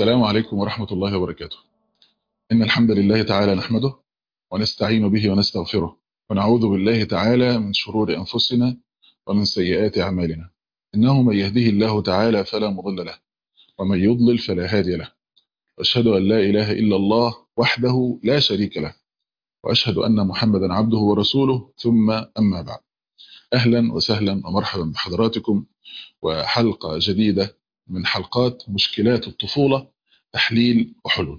السلام عليكم ورحمة الله وبركاته إن الحمد لله تعالى نحمده ونستعين به ونستغفره ونعوذ بالله تعالى من شرور أنفسنا ومن سيئات أعمالنا إنه من يهده الله تعالى فلا مضل له ومن يضلل فلا هادي له وأشهد أن لا إله إلا الله وحده لا شريك له وأشهد أن محمدا عبده ورسوله ثم أما بعد أهلا وسهلا ومرحبا بحضراتكم وحلقة جديدة من حلقات مشكلات الطفولة تحليل وحلول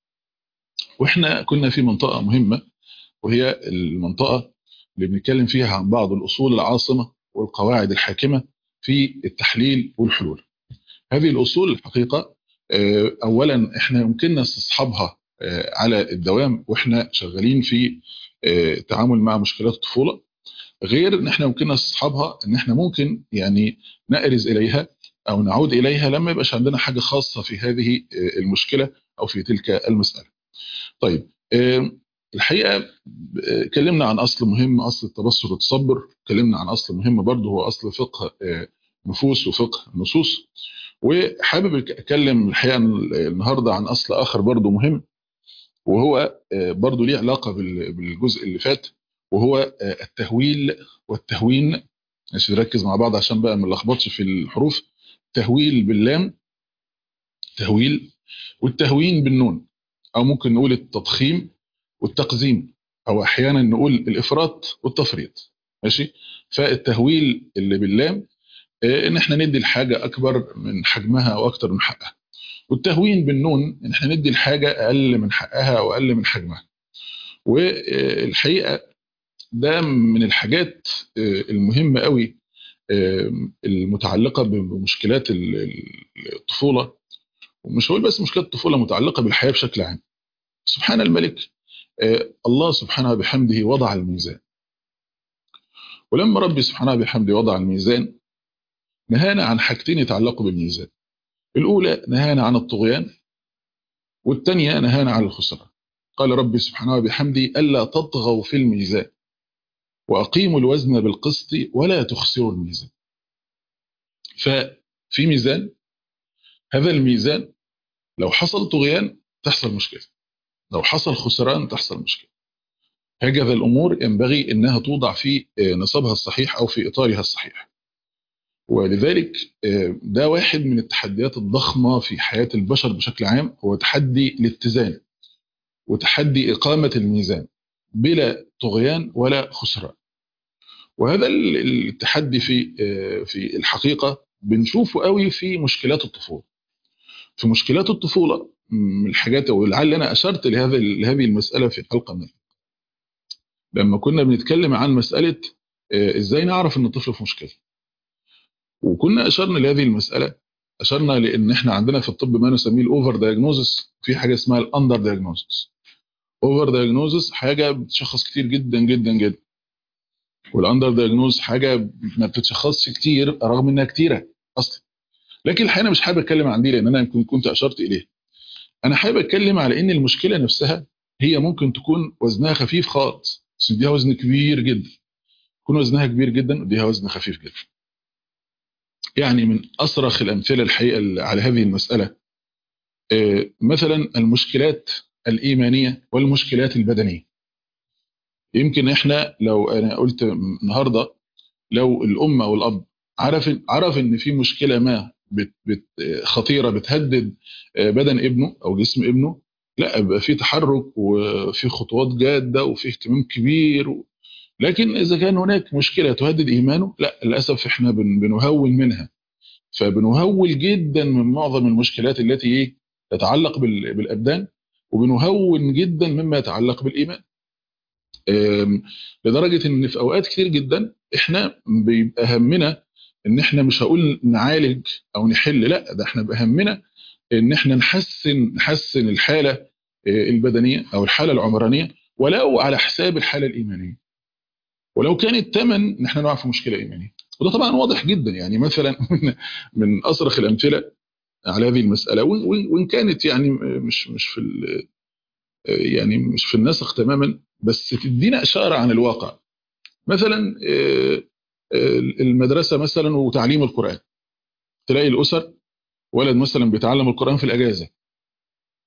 وإحنا كنا في منطقة مهمة وهي المنطقة اللي بنتكلم فيها عن بعض الأصول العاصمة والقواعد الحاكمة في التحليل والحلول هذه الأصول الحقيقة أولا إحنا يمكننا استصحابها على الدوام وإحنا شغالين في التعامل مع مشكلات الطفولة غير ان احنا يمكننا استصحابها ان احنا ممكن يعني نأرز اليها او نعود اليها لما يبقاش عندنا حاجة خاصة في هذه المشكلة او في تلك المسألة طيب الحقيقة اتكلمنا عن اصل مهم اصل التبصر والتصبر اتكلمنا عن اصل مهم برضه هو اصل فقه نفوس وفقه النصوص وحابب اتكلم الحقيقة النهاردة عن اصل اخر برضه مهم وهو برضه ليه علاقة بالجزء اللي فات وهو التهويل والتهوين عشان نركز مع بعض عشان بقى ما نلخبطش في الحروف تهويل باللام تهويل والتهوين بالنون او ممكن نقول التضخيم والتقزيم او احيانا نقول الافراط والتفريط ماشي فالتهويل اللي باللام ان احنا ندي الحاجه اكبر من حجمها او اكتر من حقها والتهوين بالنون ان احنا ندي الحاجه اقل من حقها او اقل من حجمها والحقيقه ده من الحاجات المهمة قوي المتعلقة بمشكلات الطفولة ومش هقول بس مشكلات الطفولة متعلقة بالحياة بشكل عام سبحان الملك الله سبحانه بحمده وضع الميزان ولما ربي سبحانه بحمده وضع الميزان نهانا عن حاجتين يتعلقوا بالميزان الأولى نهانا عن الطغيان والثانية نهانا عن الخسران قال ربي سبحانه بحمده ألا تطغوا في الميزان وأقيموا الوزن بالقسط ولا تخسروا الميزان ففي ميزان هذا الميزان لو حصل طغيان تحصل مشكلة لو حصل خسران تحصل مشكلة هكذا الأمور ينبغي أنها توضع في نصابها الصحيح أو في إطارها الصحيح ولذلك ده واحد من التحديات الضخمة في حياة البشر بشكل عام هو تحدي الاتزان وتحدي إقامة الميزان بلا طغيان ولا خسران وهذا التحدي في في الحقيقة بنشوفه قوي في مشكلات الطفولة في مشكلات الطفولة من الحاجات ولعل أنا أشرت لهذا لهذه المسألة في حلقة من لما كنا بنتكلم عن مسألة إزاي نعرف أن الطفل في مشكلة وكنا أشرنا لهذه المسألة أشرنا لأن إحنا عندنا في الطب ما نسميه الأوفر دايجنوزس في حاجة اسمها الأندر دايجنوزس اوفر دايجنوزس حاجه بتشخص كتير جدا جدا جدا والاندر دايجنوز حاجه ما بتتشخصش كتير رغم انها كتيره اصلا لكن الحقيقه انا مش حابب اتكلم عن دي لان انا يمكن كنت اشرت اليه انا حابب اتكلم على ان المشكله نفسها هي ممكن تكون وزنها خفيف خالص بس اديها وزن كبير جدا يكون وزنها كبير جدا اديها وزن خفيف جدا يعني من اصرخ الامثله الحقيقه على هذه المساله مثلا المشكلات الإيمانية والمشكلات البدنية يمكن إحنا لو أنا قلت النهاردة لو الأم أو الأب عرف عرف إن في مشكلة ما بت بت خطيرة بتهدد بدن ابنه أو جسم ابنه لا يبقى في تحرك وفي خطوات جادة وفي اهتمام كبير و... لكن إذا كان هناك مشكلة تهدد إيمانه لا للأسف إحنا بن بنهول منها فبنهول جدا من معظم المشكلات التي تتعلق بالأبدان وبنهون جدا مما يتعلق بالإيمان لدرجة ان في اوقات كتير جدا احنا بيبقى همنا ان احنا مش هقول نعالج او نحل لا ده احنا بيبقى همنا ان احنا نحسن نحسن الحالة البدنية او الحالة العمرانية ولو على حساب الحالة الإيمانية ولو كان الثمن ان احنا نقع في مشكلة إيمانية وده طبعا واضح جدا يعني مثلا من أصرخ الأمثلة على هذه المسألة وإن كانت يعني مش مش في يعني مش في النسق تماما بس تدينا إشارة عن الواقع مثلا المدرسة مثلا وتعليم القرآن تلاقي الأسر ولد مثلا بيتعلم القرآن في الأجازة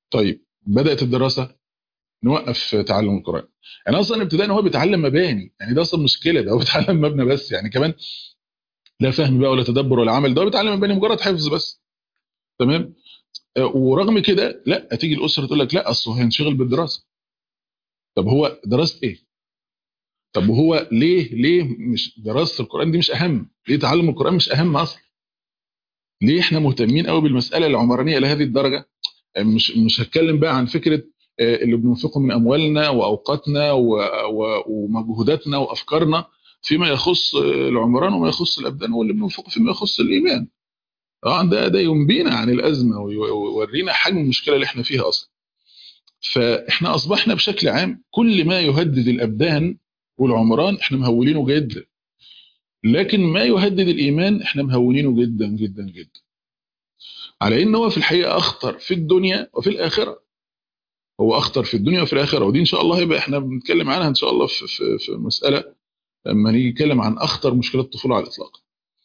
طيب بدات الدراسه نوقف تعلم القران يعني اصلا ابتداء هو بيتعلم مباني يعني ده اصلا مشكله ده هو بيتعلم مبنى بس يعني كمان لا فهم بقى ولا تدبر ولا عمل ده هو بيتعلم مباني مجرد حفظ بس تمام ورغم كده لا تيجي الاسره تقول لك لا اصل هو هينشغل بالدراسه طب هو دراسه ايه طب وهو ليه ليه مش دراسه القران دي مش اهم ليه تعلم القران مش اهم اصلا ليه احنا مهتمين قوي بالمساله العمرانيه لهذه الدرجه مش مش هتكلم بقى عن فكره اللي بننفقه من اموالنا واوقاتنا ومجهوداتنا وافكارنا فيما يخص العمران وما يخص الابدان واللي بننفقه فيما يخص الايمان طبعا ده ده ينبينا عن الازمه ويورينا حجم المشكله اللي احنا فيها اصلا فاحنا اصبحنا بشكل عام كل ما يهدد الابدان والعمران احنا مهولينه جدا لكن ما يهدد الايمان احنا مهونينه جدا جدا جدا على ان هو في الحقيقه اخطر في الدنيا وفي الاخره هو اخطر في الدنيا وفي الاخره ودي ان شاء الله هيبقى احنا بنتكلم عنها ان شاء الله في في, في مساله لما نيجي نتكلم عن اخطر مشكلات الطفوله على الاطلاق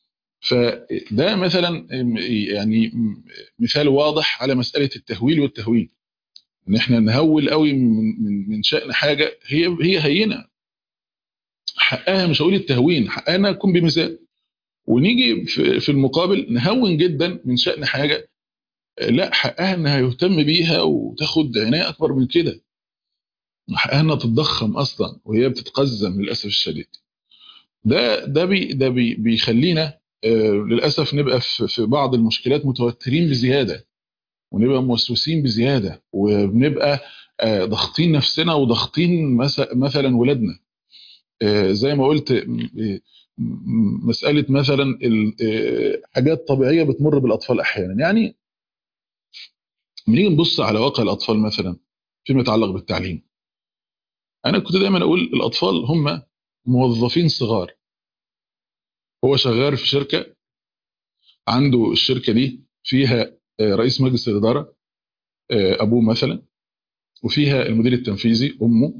فده مثلا يعني مثال واضح على مساله التهويل والتهويل ان احنا نهول قوي من من شان حاجه هي هي هينه حقها مش هقول التهوين حقها انها تكون بمثال ونيجي في المقابل نهون جدا من شان حاجه لا حقها انها يهتم بيها وتاخد عنايه اكبر من كده حقها انها تتضخم اصلا وهي بتتقزم للاسف الشديد ده ده بي ده بي بيخلينا آه للاسف نبقى في, في بعض المشكلات متوترين بزياده ونبقى موسوسين بزياده وبنبقى آه ضاغطين نفسنا وضاغطين مثلا ولادنا آه زي ما قلت مساله مثلا حاجات طبيعيه بتمر بالاطفال احيانا يعني بنيجي نبص على واقع الاطفال مثلا فيما يتعلق بالتعليم انا كنت دايما اقول الاطفال هم موظفين صغار هو شغال في شركه عنده الشركه دي فيها رئيس مجلس الاداره ابوه مثلا وفيها المدير التنفيذي امه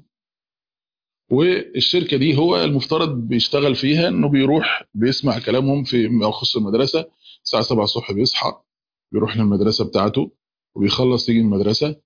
والشركه دي هو المفترض بيشتغل فيها انه بيروح بيسمع كلامهم في ما يخص المدرسه الساعه 7 الصبح بيصحى بيروح للمدرسه بتاعته وبيخلص يجي المدرسه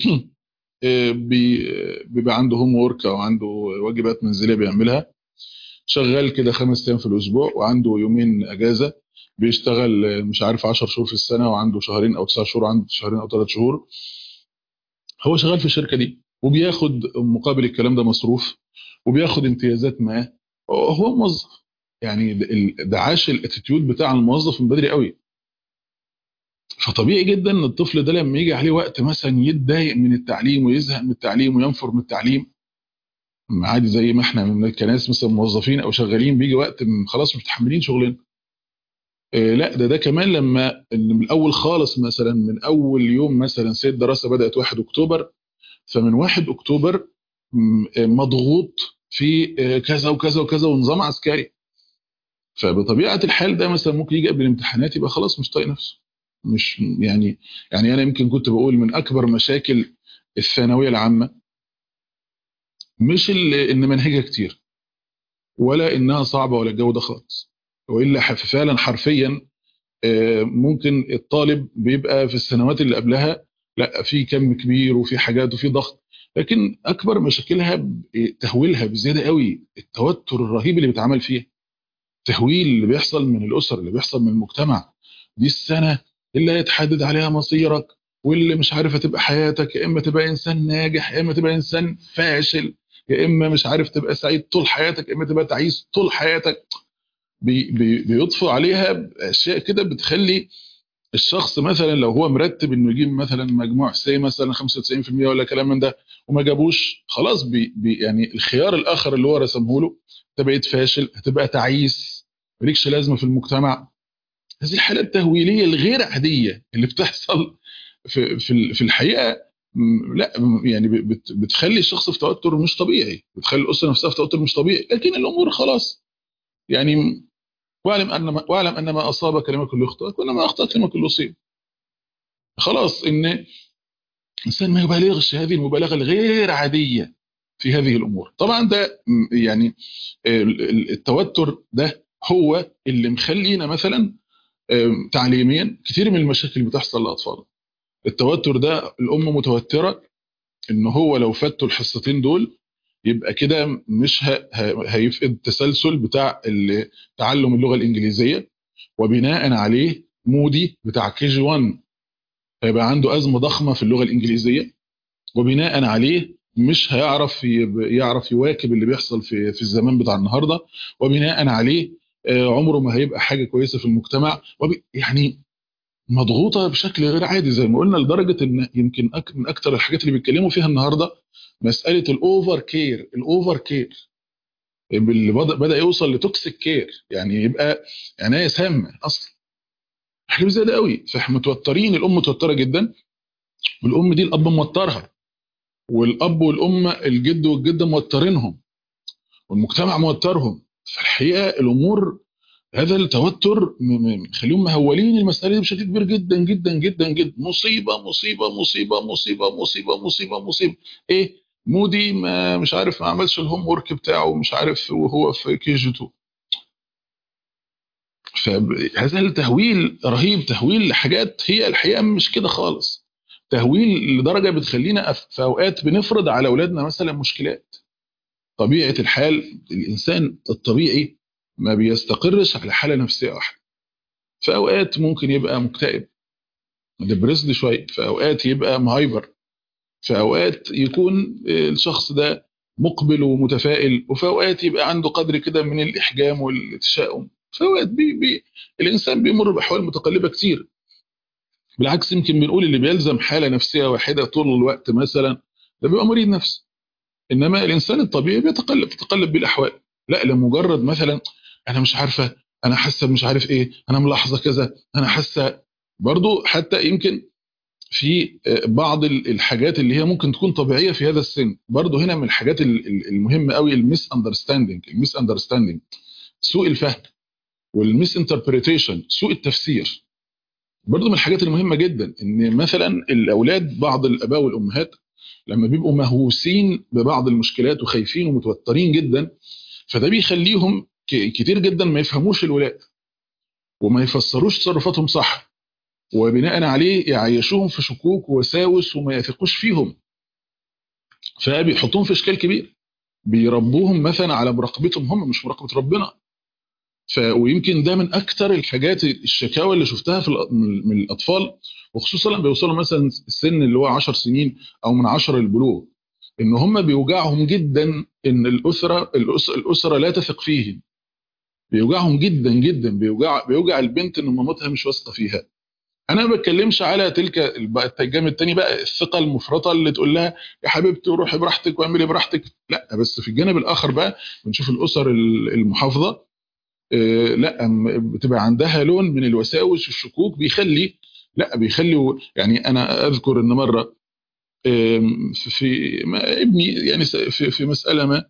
بيبقى عنده هوم وورك او عنده واجبات منزليه بيعملها شغال كده خمس ايام في الاسبوع وعنده يومين اجازه بيشتغل مش عارف 10 شهور في السنه وعنده شهرين او تسع شهور عنده شهرين او ثلاث شهور هو شغال في الشركه دي وبياخد مقابل الكلام ده مصروف وبياخد امتيازات ما هو موظف يعني ده عاش الاتيتيود بتاع الموظف من بدري قوي فطبيعي جدا ان الطفل ده لما يجي عليه وقت مثلا يتضايق من التعليم ويزهق من التعليم وينفر من التعليم عادي زي ما احنا كناس مثلا موظفين او شغالين بيجي وقت خلاص مش متحملين شغلنا إيه لا ده ده كمان لما من الاول خالص مثلا من اول يوم مثلا سيد الدراسه بدات 1 اكتوبر فمن 1 اكتوبر مضغوط في كذا وكذا وكذا ونظام عسكري فبطبيعه الحال ده مثلا ممكن يجي قبل الامتحانات يبقى خلاص مش طايق نفسه مش يعني يعني انا يمكن كنت بقول من اكبر مشاكل الثانويه العامه مش ان منهجها كتير ولا انها صعبه ولا الجو ده خالص والا فعلا حرفيا ممكن الطالب بيبقى في السنوات اللي قبلها لا في كم كبير وفي حاجات وفي ضغط لكن اكبر مشاكلها تهويلها بزياده قوي التوتر الرهيب اللي بيتعمل فيه التهويل اللي بيحصل من الاسر اللي بيحصل من المجتمع دي السنه اللي هيتحدد عليها مصيرك واللي مش عارف هتبقى حياتك يا اما تبقى انسان ناجح يا اما تبقى انسان فاشل يا اما مش عارف تبقى سعيد طول حياتك يا اما تبقى تعيس طول حياتك بي بي بيضفوا عليها اشياء كده بتخلي الشخص مثلا لو هو مرتب انه يجيب مثلا مجموع سي مثلا 95% ولا كلام من ده وما جابوش خلاص بي بي يعني الخيار الاخر اللي هو رسمه له انت بقيت فاشل هتبقى تعيس مالكش لازمه في المجتمع هذه الحاله التهويليه الغير عاديه اللي بتحصل في في في الحقيقه لا يعني بتخلي الشخص في توتر مش طبيعي بتخلي الاسره نفسها في توتر مش طبيعي لكن الامور خلاص يعني واعلم ان ما واعلم ان ما اصابك لم يكن ليخطئك وانما اخطاك لم يكن ليصيب خلاص ان الانسان ما يبالغش هذه المبالغه الغير عاديه في هذه الامور طبعا ده يعني التوتر ده هو اللي مخلينا مثلا تعليميا كثير من المشاكل بتحصل لاطفالنا التوتر ده الام متوتره ان هو لو فاتوا الحصتين دول يبقى كده مش ه... ه... هيفقد التسلسل بتاع ال- تعلم اللغه الانجليزيه وبناء عليه مودي بتاع كي جي 1 هيبقى عنده ازمه ضخمه في اللغه الانجليزيه وبناء عليه مش هيعرف ي- يعرف يواكب اللي بيحصل في في الزمان بتاع النهارده وبناء عليه آه، عمره ما هيبقى حاجه كويسه في المجتمع وب... يعني مضغوطه بشكل غير عادي زي ما قلنا لدرجه ان يمكن أك... من اكتر الحاجات اللي بيتكلموا فيها النهارده مساله الاوفر كير الاوفر كير اللي بدا بدا يوصل لتوكسيك كير يعني يبقى عنايه سامه اصلا حاجه زي ده قوي فاحنا متوترين الام متوتره جدا والام دي الاب موترها والاب والام الجد والجده موترينهم والمجتمع موترهم فالحقيقه الامور هذا التوتر م- م- مخليهم مهولين المساله دي بشكل كبير جدا جدا جدا جدا مصيبه مصيبه مصيبه مصيبه مصيبه مصيبه مصيبه ايه مودي ما مش عارف ما عملش الهوم ورك بتاعه مش عارف وهو في كي جي 2 فهذا التهويل رهيب تهويل لحاجات هي الحقيقه مش كده خالص تهويل لدرجه بتخلينا أف- في اوقات بنفرض على اولادنا مثلا مشكلات طبيعه الحال الانسان الطبيعي ما بيستقرش على حاله نفسيه واحده في اوقات ممكن يبقى مكتئب ديبريسد شويه في اوقات يبقى مهايبر في اوقات يكون الشخص ده مقبل ومتفائل وفي اوقات يبقى عنده قدر كده من الاحجام والتشاؤم في اوقات بي بي الانسان بيمر باحوال متقلبه كتير بالعكس يمكن بنقول اللي بيلزم حاله نفسيه واحده طول الوقت مثلا ده بيبقى مريض نفسي انما الانسان الطبيعي بيتقلب تتقلب بيه الاحوال لا لمجرد مثلا انا مش عارفه انا حاسه مش عارف ايه انا ملاحظه كذا انا حاسه برضو حتى يمكن في بعض ال- الحاجات اللي هي ممكن تكون طبيعيه في هذا السن برضو هنا من الحاجات ال- ال- المهمه قوي الميس اندرستاندينج الميس اندرستاندينج سوء الفهم والميس انتربريتيشن سوء التفسير برضو من الحاجات المهمه جدا ان مثلا الاولاد بعض الاباء والامهات لما بيبقوا مهووسين ببعض المشكلات وخايفين ومتوترين جدا فده بيخليهم ك- كتير جدا ما يفهموش الولاد وما يفسروش تصرفاتهم صح وبناء عليه يعيشوهم في شكوك ووساوس وما يثقوش فيهم فبيحطوهم في اشكال كبير بيربوهم مثلا على مراقبتهم هم مش مراقبه ربنا ف ويمكن ده من اكتر الحاجات الشكاوى اللي شفتها في الأ- من من الاطفال وخصوصا لما بيوصلوا مثلا السن اللي هو 10 سنين او من 10 للبلوغ ان هم بيوجعهم جدا ان الاسره الأس- الاسره لا تثق فيهم بيوجعهم جدا جدا بيوجع بيوجع البنت ان مامتها مش واثقه فيها انا ما بتكلمش على تلك الب- الجانب الثاني بقى الثقه المفرطه اللي تقول لها يا حبيبتي روحي براحتك واعملي براحتك لا بس في الجانب الاخر بقى بنشوف الاسر ال- المحافظه آه، لا م- بتبقى عندها لون من الوساوس والشكوك بيخلي لا بيخلي يعني انا اذكر ان مره آم، في في- ما ابني يعني س- في في مساله ما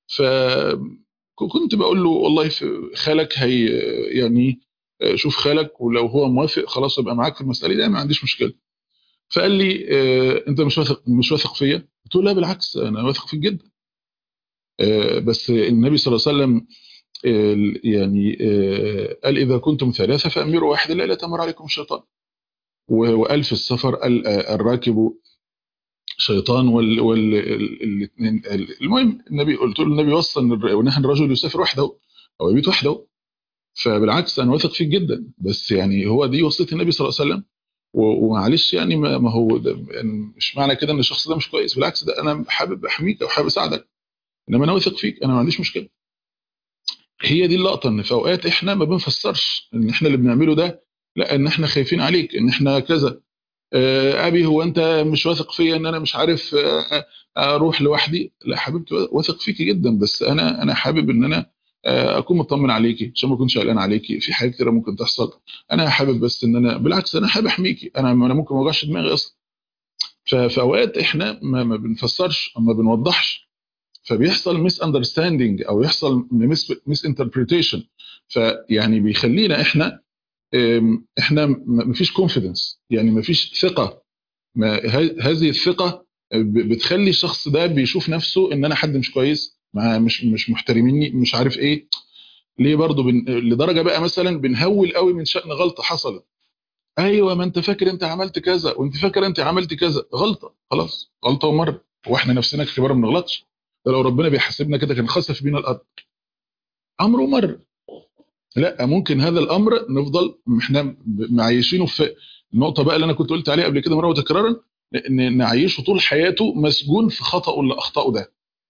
فكنت بقول له والله في خالك هي يعني آه، شوف خالك ولو هو موافق خلاص ابقى معاك في المساله دي أنا ما عنديش مشكله فقال لي آه، انت مش واثق مش واثق فيا قلت له لا بالعكس انا واثق فيك جدا آه، بس النبي صلى الله عليه وسلم آه، يعني آه، قال اذا كنتم ثلاثه فامروا واحدا لا لا تمر عليكم الشيطان و- وقال في السفر قال آه، الراكب شيطان وال وال ال- الاثنين ال- المهم النبي قلت له النبي وصى ان الر- ونهى الرجل يسافر وحده او يبيت وحده فبالعكس انا واثق فيك جدا بس يعني هو دي وصيه النبي صلى الله عليه وسلم و- ومعلش يعني ما ما هو ده يعني مش معنى كده ان الشخص ده مش كويس بالعكس ده انا حابب احميك او حابب اساعدك انما انا واثق فيك انا ما عنديش مشكله هي دي اللقطه ان في اوقات احنا ما بنفسرش ان احنا اللي بنعمله ده لا ان احنا خايفين عليك ان احنا كذا آه، ابي هو انت مش واثق فيا ان انا مش عارف آه، آه، اروح لوحدي لا حبيبتي واثق فيكي جدا بس انا انا حابب ان انا آه، اكون مطمن عليكي عشان ما اكونش قلقان عليكي في حاجات كتيره ممكن تحصل انا حابب بس ان انا بالعكس انا حابب احميكي انا انا ممكن ما اوجعش دماغي اصلا ففي اوقات احنا ما, ما بنفسرش او ما بنوضحش فبيحصل ميس اندرستاندينج او يحصل ميس انتربريتيشن فيعني بيخلينا احنا أم، احنا ما فيش كونفيدنس يعني ما فيش ثقه ما ه- هذه الثقه ب- بتخلي الشخص ده بيشوف نفسه ان انا حد مش كويس مع مش مش محترميني مش عارف ايه ليه برضه بن... لدرجه بقى مثلا بنهول قوي من شان غلطه حصلت ايوه ما انت فاكر انت عملت كذا وانت فاكر انت عملت كذا غلطه خلاص غلطه ومره واحنا نفسنا كبار ما بنغلطش ده لو ربنا بيحاسبنا كده كان خسف بينا الارض امر ومر لا ممكن هذا الامر نفضل احنا معيشينه في النقطه بقى اللي انا كنت قلت عليها قبل كده مره وتكرارا ن- نعيشه طول حياته مسجون في خطأه اللي اخطاه ده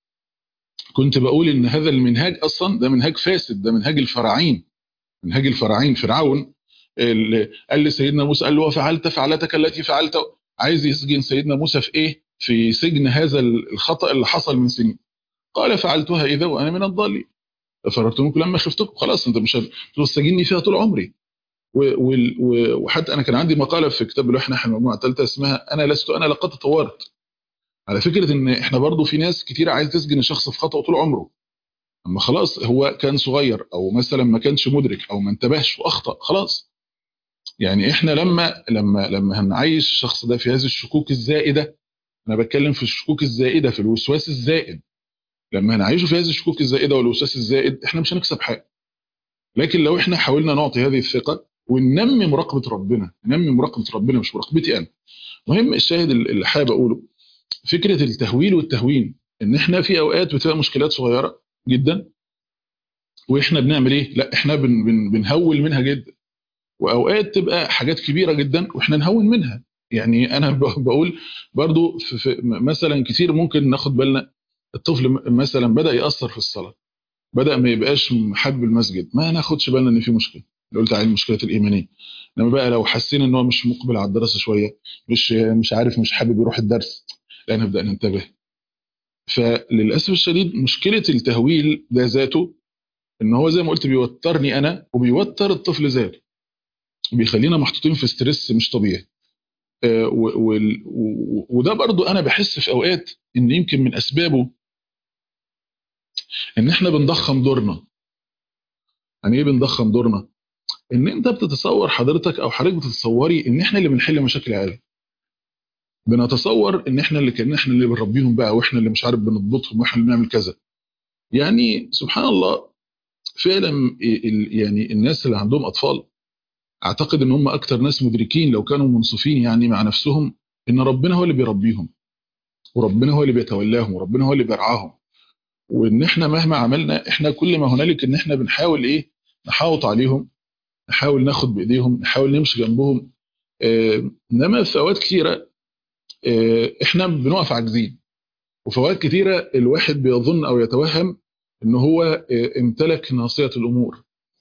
كنت بقول ان هذا المنهاج اصلا ده منهاج فاسد ده منهاج الفراعين منهاج الفراعين فرعون اللي قال لسيدنا موسى قال له وفعلت فعلتك التي فعلت عايز يسجن سيدنا موسى في ايه في سجن هذا الخطأ اللي حصل من سنين قال فعلتها اذا وانا من الضالين فررت منكم لما خفتكم خلاص انت مش هتسجني فيها طول عمري و- وال- و- وحتى انا كان عندي مقاله في كتاب اللي احنا المجموعه الثالثه اسمها انا لست انا لقد تطورت على فكره ان احنا برضو في ناس كتير عايز تسجن الشخص في خطأه طول عمره اما خلاص هو كان صغير او مثلا ما كانش مدرك او ما انتبهش واخطا خلاص يعني احنا لما لما لما هنعيش الشخص ده في هذه الشكوك الزائده انا بتكلم في الشكوك الزائده في الوسواس الزائد لما هنعيشه في هذه الشكوك الزائده والوسواس الزائد احنا مش هنكسب حاجه لكن لو احنا حاولنا نعطي هذه الثقه وننمي مراقبه ربنا ننمي مراقبه ربنا مش مراقبتي انا مهم الشاهد اللي حابب اقوله فكره التهويل والتهوين ان احنا في اوقات بتبقى مشكلات صغيره جدا واحنا بنعمل ايه لا احنا بن بن بنهول منها جدا واوقات تبقى حاجات كبيره جدا واحنا نهون منها يعني انا ب- بقول برضو في في مثلا كتير ممكن ناخد بالنا الطفل م- مثلا بدا ياثر في الصلاه بدا ما يبقاش حابب المسجد ما ناخدش بالنا ان في مشكله اللي قلت عليه المشكلات الايمانيه انما بقى لو حسينا ان هو مش مقبل على الدراسه شويه مش مش عارف مش حابب يروح الدرس لا نبدا ننتبه فللاسف الشديد مشكله التهويل ده ذاته ان هو زي ما قلت بيوترني انا وبيوتر الطفل ذاته بيخلينا محطوطين في ستريس مش طبيعي آه، و- وال- و- وده برضو انا بحس في اوقات ان يمكن من اسبابه ان احنا بنضخم دورنا يعني ايه بنضخم دورنا ان انت بتتصور حضرتك او حضرتك بتتصوري ان احنا اللي بنحل مشاكل العالم بنتصور ان احنا اللي كان احنا اللي بنربيهم بقى واحنا اللي مش عارف بنضبطهم واحنا اللي بنعمل كذا يعني سبحان الله فعلا ال- يعني الناس اللي عندهم اطفال اعتقد ان هم اكتر ناس مدركين لو كانوا منصفين يعني مع نفسهم ان ربنا هو اللي بيربيهم وربنا هو اللي بيتولاهم وربنا هو اللي بيرعاهم وان احنا مهما عملنا احنا كل ما هنالك ان احنا بنحاول ايه نحاوط عليهم نحاول ناخد بايديهم نحاول نمشي جنبهم آه، انما في اوقات كثيره آه، احنا بنقف عاجزين وفي اوقات كثيره الواحد بيظن او يتوهم ان هو آه، امتلك ناصيه الامور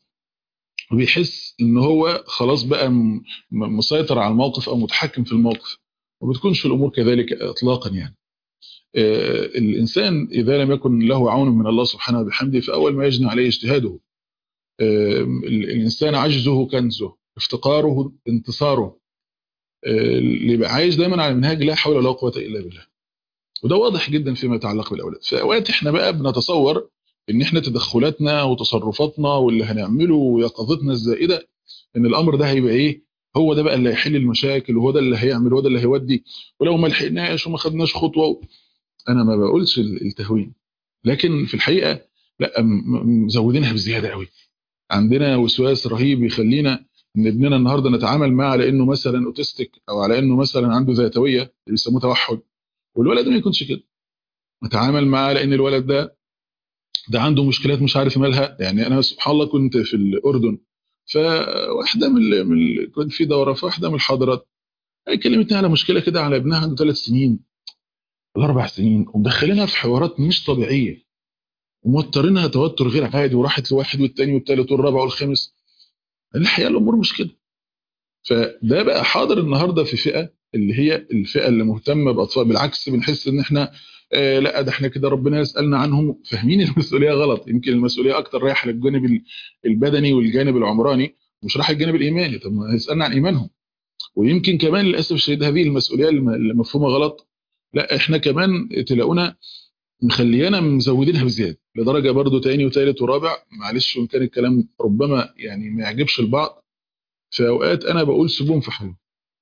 وبيحس ان هو خلاص بقى م- م- مسيطر على الموقف او متحكم في الموقف وما بتكونش الامور كذلك اطلاقا يعني آه، الانسان اذا لم يكن له عون من الله سبحانه وبحمده فاول ما يجني عليه اجتهاده آه، ال- الانسان عجزه كنزه افتقاره انتصاره آه، اللي يبقى عايش دايما على منهاج لا حول ولا قوه الا بالله وده واضح جدا فيما يتعلق بالاولاد في اوقات احنا بقى بنتصور ان احنا تدخلاتنا وتصرفاتنا واللي هنعمله ويقظتنا الزائده ان الامر ده هيبقى ايه هو ده بقى اللي هيحل المشاكل وهو ده اللي هيعمل وهو ده اللي هيودي ولو ما لحقناش وما خدناش خطوه انا ما بقولش ال- التهوين لكن في الحقيقه لا م- م- مزودينها بزياده قوي عندنا وسواس رهيب يخلينا ان ابننا النهارده نتعامل معه على انه مثلا اوتستيك او على انه مثلا عنده ذاتويه اللي بيسموه توحد والولد ما يكونش كده نتعامل معاه على ان الولد ده ده عنده مشكلات مش عارف مالها يعني انا سبحان الله كنت في الاردن فواحده من, ال- من ال- كنت في دوره في واحده من الحضارات هي كلمتني على مشكله كده على ابنها عنده ثلاث سنين ولا اربع سنين ومدخلينها في حوارات مش طبيعيه وموترينها توتر غير عادي وراحت لواحد والتاني والتالت والرابع والخامس الحقيقه الامور مش كده فده بقى حاضر النهارده في فئه اللي هي الفئه اللي مهتمه باطفال بالعكس بنحس ان احنا آه لا ده احنا كده ربنا يسالنا عنهم فاهمين المسؤوليه غلط يمكن المسؤوليه اكتر رايحه للجانب ال- البدني والجانب العمراني مش رايحه الجانب الايماني طب ما هيسالنا عن ايمانهم ويمكن كمان للاسف الشديد هذه المسؤوليه الم- اللي مفهومه غلط لا احنا كمان تلاقونا مخليانا مزودينها بزياده لدرجه برضو تاني وتالت ورابع معلش وان كان الكلام ربما يعني ما يعجبش البعض في اوقات انا بقول سيبوهم في حالهم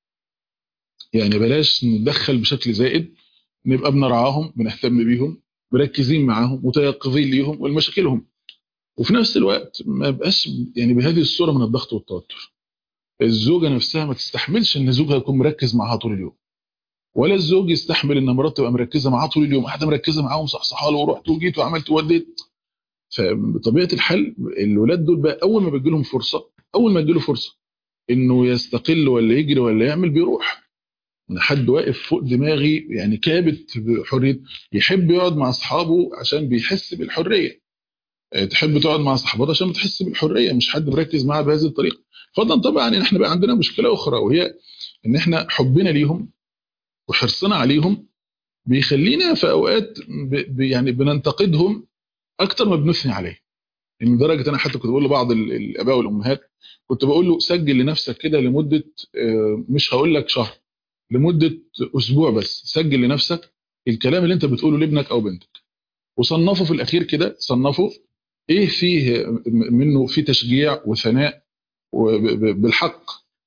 يعني بلاش نتدخل بشكل زائد نبقى بنرعاهم بنهتم بيهم مركزين معاهم متيقظين ليهم ولمشاكلهم وفي نفس الوقت ما يبقاش يعني بهذه الصوره من الضغط والتوتر الزوجه نفسها ما تستحملش ان زوجها يكون مركز معاها طول اليوم ولا الزوج يستحمل ان مراته تبقى مركزه معاه طول اليوم قاعده مركزه معاه ومصحصحه له ورحت وجيت وعملت ووديت فبطبيعه الحال الولاد دول بقى اول ما بيجي لهم فرصه اول ما يجي له فرصه انه يستقل ولا يجري ولا يعمل بيروح انا حد واقف فوق دماغي يعني كابت بحريه يحب يقعد مع اصحابه عشان بيحس بالحريه تحب تقعد مع صاحباتها عشان بتحس بالحريه مش حد مركز معاها بهذه الطريقه فضلا طبعا ان احنا بقى عندنا مشكله اخرى وهي ان احنا حبنا ليهم وحرصنا عليهم بيخلينا في اوقات ب يعني بننتقدهم اكتر ما بنثني عليه يعني لدرجه انا حتى كنت بقول لبعض الاباء والامهات كنت بقول له سجل لنفسك كده لمده مش هقول لك شهر لمده اسبوع بس سجل لنفسك الكلام اللي انت بتقوله لابنك او بنتك وصنفه في الاخير كده صنفه ايه فيه منه في تشجيع وثناء بالحق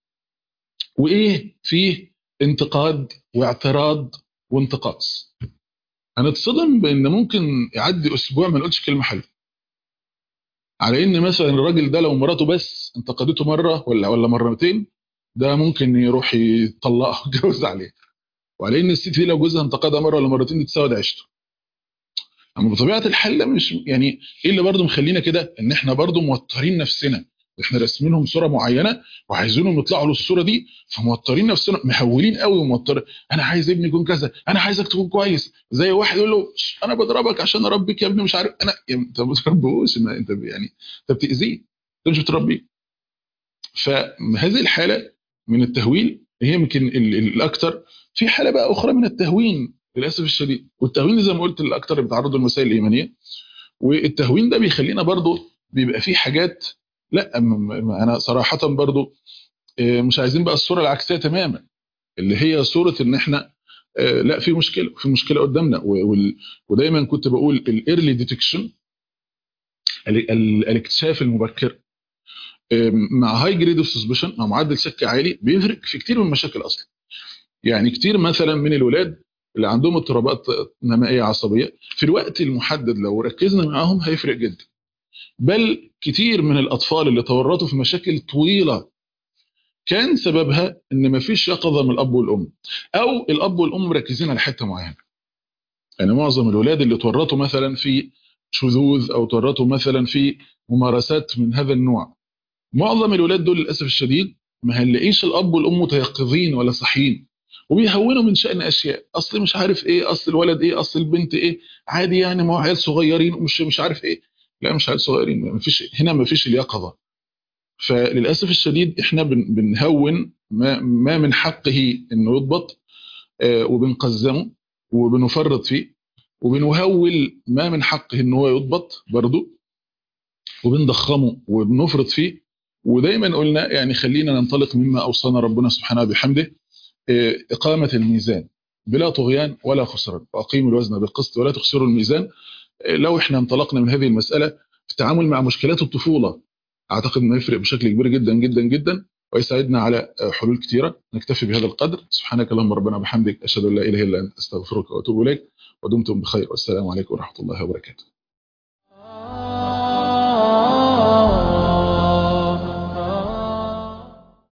وايه فيه انتقاد واعتراض وانتقاص هنتصدم بان ممكن يعدي اسبوع ما نقولش كلمه حلوه على ان مثلا الراجل ده لو مراته بس انتقدته مره ولا ولا مرتين ده ممكن يروح يطلقها ويتجوز عليها وعلى ان الست دي لو جوزها انتقدها مره ولا مرتين دي تسود عيشته اما بطبيعه الحال مش يعني ايه اللي برضه مخلينا كده ان احنا برضه موترين نفسنا احنا راسمينهم صوره معينه وعايزينهم يطلعوا للصوره دي فموترين نفسنا مهولين قوي وموتر انا عايز ابني يكون كذا انا عايزك تكون كويس زي واحد يقول له انا بضربك عشان اربيك يا ابني مش عارف انا انت ما بتربيهوش انت يعني انت بتاذيه انت مش بتربيه فهذه الحاله من التهويل هي يمكن الاكثر في حاله بقى اخرى من التهوين للاسف الشديد والتهوين زي ما قلت الاكثر بيتعرضوا للمسائل الايمانيه والتهوين ده بيخلينا برضه بيبقى فيه حاجات لا انا صراحه برضو مش عايزين بقى الصوره العكسيه تماما اللي هي صوره ان احنا لا في مشكله في مشكله قدامنا ودايما كنت بقول الايرلي ديتكشن الاكتشاف المبكر مع هاي جريد اوف سسبشن مع معدل شك عالي بيفرق في كتير من المشاكل اصلا يعني كتير مثلا من الولاد اللي عندهم اضطرابات نمائيه عصبيه في الوقت المحدد لو ركزنا معاهم هيفرق جدا بل كتير من الأطفال اللي تورطوا في مشاكل طويلة كان سببها ان مفيش يقظة من الأب والأم أو الأب والأم مركزين على حتة معينة يعني معظم الولاد اللي تورطوا مثلا في شذوذ أو تورطوا مثلا في ممارسات من هذا النوع معظم الولاد دول للأسف الشديد ما هنلاقيش الأب والأم متيقظين ولا صحيين وبيهونوا من شأن أشياء أصل مش عارف إيه أصل الولد إيه أصل البنت إيه عادي يعني ما هو عيال صغيرين ومش مش عارف إيه لا مش عيال صغيرين مفيش هنا مفيش اليقظه فللاسف الشديد احنا بنهون ما, ما من حقه انه يضبط آه وبنقزمه وبنفرط فيه وبنهول ما من حقه ان هو يضبط برضه وبنضخمه وبنفرط فيه ودايما قلنا يعني خلينا ننطلق مما اوصانا ربنا سبحانه بحمده آه اقامه الميزان بلا طغيان ولا خسران واقيموا الوزن بالقسط ولا تخسروا الميزان لو احنا انطلقنا من هذه المسألة في التعامل مع مشكلات الطفولة اعتقد انه يفرق بشكل كبير جدا جدا جدا ويساعدنا على حلول كثيرة نكتفي بهذا القدر سبحانك اللهم ربنا وبحمدك اشهد ان لا اله الا انت استغفرك واتوب اليك ودمتم بخير والسلام عليكم ورحمة الله وبركاته